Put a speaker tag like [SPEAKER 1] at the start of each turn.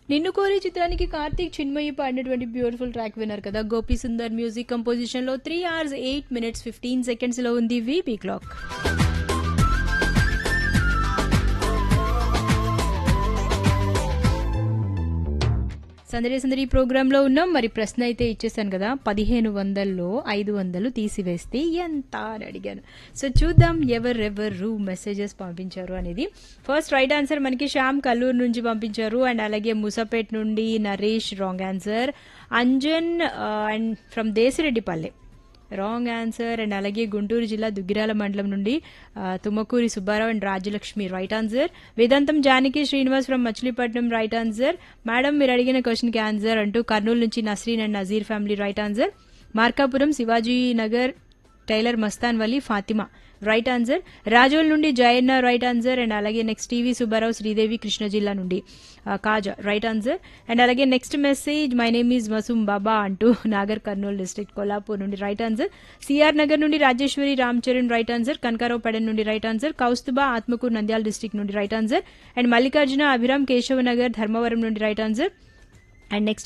[SPEAKER 1] నిన్ను కోరి చిత్రానికి కార్తీక్ చిన్మయి పాడినటువంటి బ్యూటిఫుల్ ట్రాక్ విన్నారు కదా గోపి సుందర్ మ్యూజిక్ కంపోజిషన్ లో three hours eight minutes fifteen seconds లో ఉంది వీపీ క్లాక్ సందడి సందడి ప్రోగ్రామ్ లో ఉన్నాం మరి ప్రశ్న అయితే ఇచ్చేసాను కదా పదిహేను వందల్లో ఐదు వందలు తీసివేస్తే ఎంత అని అడిగాను సో చూద్దాం ఎవరెవరు మెసేజెస్ పంపించారు అనేది ఫస్ట్ రైట్ ఆన్సర్ మనకి శ్యామ్ కల్లూరు నుంచి పంపించారు అండ్ అలాగే ముసాపేట్ నుండి Naresh wrong answer Anjan and from Desireddipalle wrong answer and అలాగే గుంటూరు జిల్లా దుగ్గిరాల మండలం నుండి ఆ, Tummakuri Subbarao and Rajyalakshmi right answer Vedantam Janaki Srinivas from Machilipatnam right answer madam మీరు అడిగిన క్వశ్చన్కి ఆన్సర్ అంటూ కర్నూలు నుంచి Nasreen and Nazeer family right answer Markapuram Shivaji Nagar tailor Mastan Vali Fatima right answer Rajol నుండి జయన్న రైట్ ఆన్సర్ అండ్ అలాగే నెక్స్ట్ టీవీ సుబ్బారావు శ్రీదేవి కృష్ణ జిల్లా నుండి ఆ, కాజా రైట్ ఆన్సర్ అండ్ అలాగే next message my name is Masoom Baba అంటూ నాగర్ కర్నూలు డిస్ట్రిక్ట్ కొల్లాపూర్ నుండి రైట్ ఆన్సర్ సిఆర్ నగర్ నుండి రాజేశ్వరి రామ్ చరణ్ రైట్ ఆన్సర్ కనకారావు పెడన్ నుండి right answer Kaustubha Atmakur Nandyal district నుండి right answer and Mallikarjuna Abhiram Keshava Nagar Dharmavaram నుండి రైట్ ఆన్సర్ అండ్ నెక్స్ట్